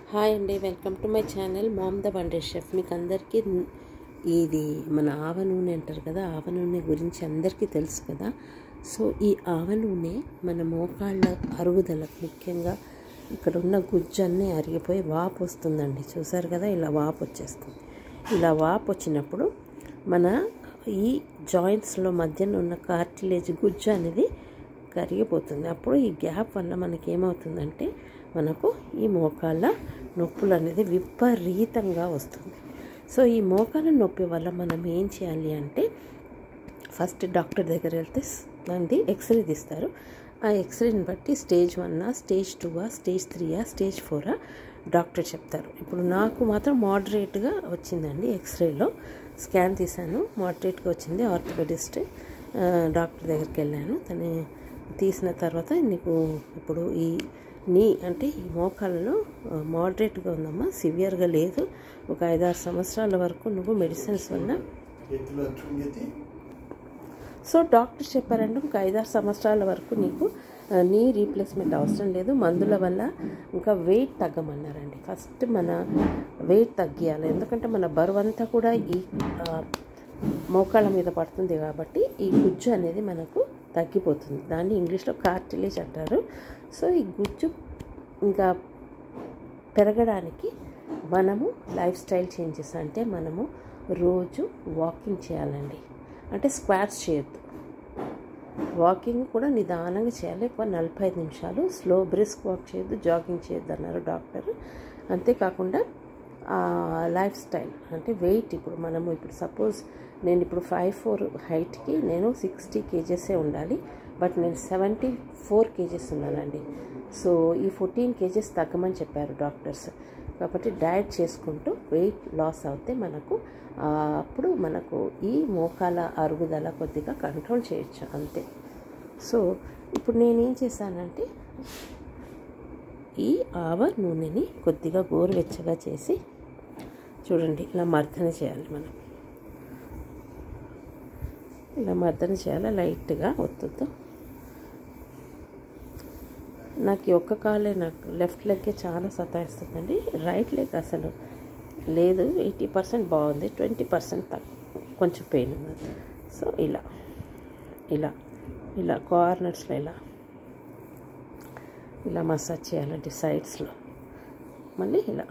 hi అండి welcome to my channel mom the wonder chef మీకు అందరికీ ఇది మన ఆవ నూనె అంటారు కదా ఆవ నూనె గురించి అందరికీ తెలుసు కదా సో ఈ ఆవ నూనె మన మోకాళ్ళ అరుగుదలకు ముఖ్యంగా ఇక్కడ ఉన్న గుజ్జన్నీ అరిగిపోయి వాపు వస్తుందండి చూసారు కదా ఇలా వాపు వచ్చేస్తుంది ఇలా వాపు వచ్చినప్పుడు మన ఈ జాయింట్స్లో మధ్యన ఉన్న కార్టిలేజ్ గుజ్జు అనేది కరిగిపోతుంది అప్పుడు ఈ గ్యాప్ వల్ల మనకి ఏమవుతుందంటే మనకు ఈ మోకాళ్ళ నొప్పులు అనేది విపరీతంగా వస్తుంది సో ఈ మోకాళ్ళ నొప్పి వల్ల మనం ఏం చేయాలి అంటే ఫస్ట్ డాక్టర్ దగ్గర వెళ్తే దాన్ని ఎక్స్రే తీస్తారు ఆ ఎక్స్రేని బట్టి స్టేజ్ వన్నా స్టేజ్ టూవా స్టేజ్ త్రీయా స్టేజ్ ఫోరా డాక్టర్ చెప్తారు ఇప్పుడు నాకు మాత్రం మోడరేట్గా వచ్చిందండి ఎక్స్రేలో స్కాన్ తీశాను మోడరేట్గా వచ్చింది ఆర్థోపెడిస్ట్ డాక్టర్ దగ్గరికి వెళ్ళాను తను తీసిన తర్వాత నీకు ఇప్పుడు ఈ నీ అంటే ఈ మోకాళ్ళలో మోడరేట్గా ఉందమ్మా సివియర్గా లేదు ఒక ఐదారు సంవత్సరాల వరకు నువ్వు మెడిసిన్స్ వల్ల చేతిలో చుంగితి సో డాక్టర్ చెప్పారంటే ఒక ఐదారు సంవత్సరాల వరకు నీకు ఆ, నీ రీప్లేస్మెంట్ అవసరం లేదు మందుల వల్ల ఇంకా వెయిట్ తగ్గమన్నారండి ఫస్ట్ మన వెయిట్ తగ్గియాలి ఎందుకంటే మన బరువు అంతా కూడా ఈ ఆ, మోకాళ్ళ మీద పడుతుంది కాబట్టి ఈ గుజ్జు అనేది మనకు తగ్గిపోతుంది దాన్ని ఇంగ్లీష్లో కార్టిలేజ్ అంటారు సో ఈ గుజ్జు ఇంకా పెరగడానికి మనము లైఫ్ స్టైల్ చేంజెస్ అంటే మనము రోజు వాకింగ్ చేయాలండి అంటే స్క్వాట్స్ చేయొద్దు వాకింగ్ కూడా నిదానంగా చేయాలి ఒక నలభై ఐదు నిమిషాలు స్లో బ్రిస్క్ వాక్ చేయొద్దు జాగింగ్ చేయొద్దు అన్నారు డాక్టర్ అంతేకాకుండా లైఫ్ స్టైల్ అంటే వెయిట్ ఇప్పుడు మనము ఇప్పుడు సపోజ్ నేను ఇప్పుడు ఫైవ్ ఫోర్ హైట్కి నేను సిక్స్టీ కేజెసే ఉండాలి బట్ నేను సెవెంటీ ఫోర్ కేజెస్ ఉన్నానండి సో ఈ ఫోర్టీన్ కేజెస్ తగ్గమని చెప్పారు డాక్టర్స్ కాబట్టి డయట్ చేసుకుంటూ వెయిట్ లాస్ అవుతే మనకు ఆ, అప్పుడు మనకు ఈ మోకాల అరుగుదల కొద్దిగా కంట్రోల్ చేయొచ్చు అంతే సో ఇప్పుడు నేనేం చేశానంటే ఈ ఆవ నూనెని కొద్దిగా గోరువెచ్చగా చేసి చూడండి ఇలా మర్దన చేయాలి మనం ఇలా మర్దన చేయాలి లైట్గా ఒత్తుతో నాకు ఈ ఒక్క కాలే నాకు లెఫ్ట్ లెగ్గే చాలా సతాయిస్తుందండి రైట్ లెగ్ అసలు లేదు ఎయిటీ పర్సెంట్ బాగుంది ట్వంటీ పర్సెంట్ తక్కువ కొంచెం పెయిన్ ఉంది సో ఇలా ఇలా ఇలా కార్నర్స్లో ఇలా ఇలా మసాజ్ చేయాలంటే సైడ్స్లో మళ్ళీ ఇలా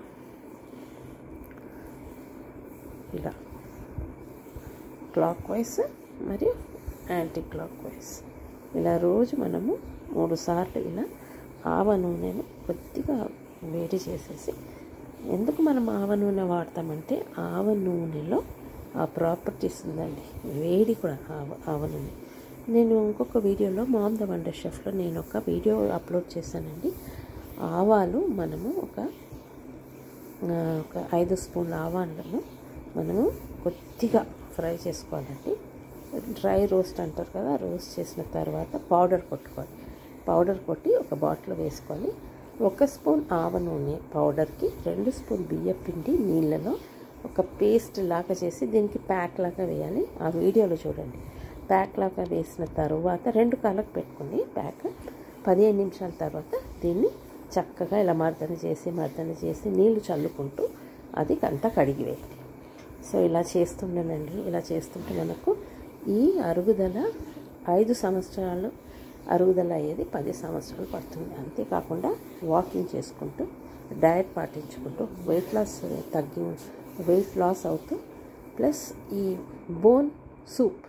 ఇలా క్లాక్ వైజ్ మరియు యాంటీ క్లాక్ వైజ్ ఇలా రోజు మనము మూడు సార్లు ఇలా ఆవ నూనెను కొద్దిగా వేడి చేసేసి ఎందుకు మనం ఆవ నూనె వాడతామంటే ఆవ నూనెలో ఆ ప్రాపర్టీస్ ఉందండి వేడి కూడా ఆవ ఆవ నూనె నేను ఇంకొక వీడియోలో మామ్ ద వండర్ షెఫ్లో నేను ఒక వీడియో అప్లోడ్ చేశానండి ఆవాలు మనము ఒక ఆ, ఒక ఐదు స్పూన్ల ఆవాలను మనము కొద్దిగా ఫ్రై చేసుకోవాలండి డ్రై రోస్ట్ అంటారు కదా రోస్ట్ చేసిన తర్వాత పౌడర్ కొట్టుకోవాలి పౌడర్ కొట్టి ఒక బాటిల్ వేసుకోవాలి ఒక స్పూన్ ఆవ నూనె పౌడర్కి రెండు స్పూన్ బియ్య పిండి నీళ్ళలో ఒక పేస్ట్ లాగా చేసి దీనికి ప్యాక్ లాగా వేయాలి ఆ వీడియోలో చూడండి ప్యాక్ లాగా వేసిన తర్వాత రెండు కాళ్ళకు పెట్టుకుని ప్యాక్ పదిహేను నిమిషాల తర్వాత దీన్ని చక్కగా ఇలా మర్దన చేసి మర్దన చేసి నీళ్లు చల్లుకుంటూ అది అంతా కడిగి వేయండి సో ఇలా చేస్తుండేనండి ఇలా చేస్తుంటే మనకు ఈ అరుగుదల ఐదు సంవత్సరాలు అరుగుదల అయ్యేది పది సంవత్సరాలు పడుతుంది అంతేకాకుండా వాకింగ్ చేసుకుంటూ డయట్ పాటించుకుంటూ వెయిట్ లాస్ తగ్గి వెయిట్ లాస్ అవుతూ ప్లస్ ఈ బోన్ సూప్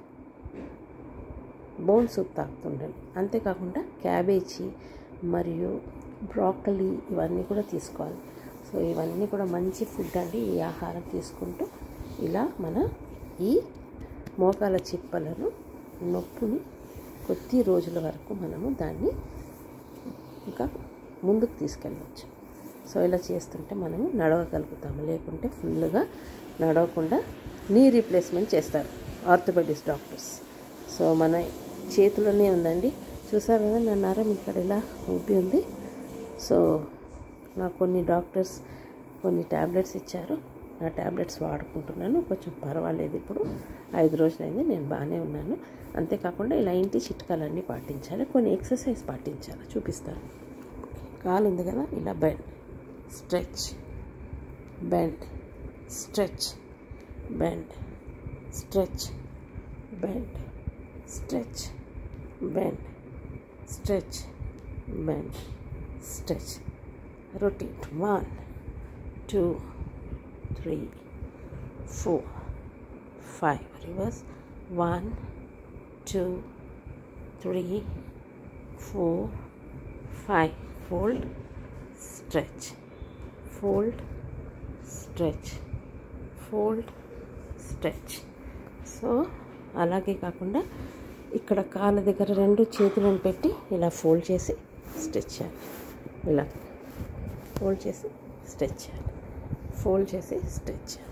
బోన్ సూప్ తాగుతుండండి అంతేకాకుండా క్యాబేజీ మరియు బ్రాకలీ ఇవన్నీ కూడా తీసుకోవాలి సో ఇవన్నీ కూడా మంచి ఫుడ్ అండి ఈ ఆహారం తీసుకుంటూ ఇలా మన ఈ మోకాల చిప్పలను నొప్పుని కొద్ది రోజుల వరకు మనము దాన్ని ఇంకా ముందుకు తీసుకెళ్ళవచ్చు సో ఇలా చేస్తుంటే మనము నడవగలుగుతాము లేకుంటే ఫుల్గా నడవకుండా నీ రీప్లేస్మెంట్ చేస్తారు ఆర్థోపెడిక్స్ డాక్టర్స్ సో మన చేతిలోనే ఉందండి చూసారు కదా నా నరం ఇక్కడ ఇలా ఊపి ఉంది సో నాకు కొన్ని డాక్టర్స్ కొన్ని ట్యాబ్లెట్స్ ఇచ్చారు ఆ ట్యాబ్లెట్స్ వాడుకుంటున్నాను కొంచెం పర్వాలేదు ఇప్పుడు ఐదు రోజులైంది నేను బాగానే ఉన్నాను అంతేకాకుండా ఇలా ఇంటి చిట్కాలన్నీ పాటించాలి కొన్ని ఎక్సర్సైజ్ పాటించాలి చూపిస్తాను కాలు ఉంది కదా ఇలా bend stretch bend stretch bend stretch bend stretch bend stretch bend stretch rotate one two three four five reverse one two three four five fold stretch fold stretch fold stretch so అలాగే కాకుండా ఇక్కడ కాళ్ళ దగ్గర రెండు చేతులను పెట్టి ఇలా fold చేసి స్ట్రెచ్ చేయాలి ఇలా ఫోల్డ్ చేసి స్ట్రెచ్ చేయాలి ఫోల్డ్ చేసి స్ట్రెచ్ చేయాలి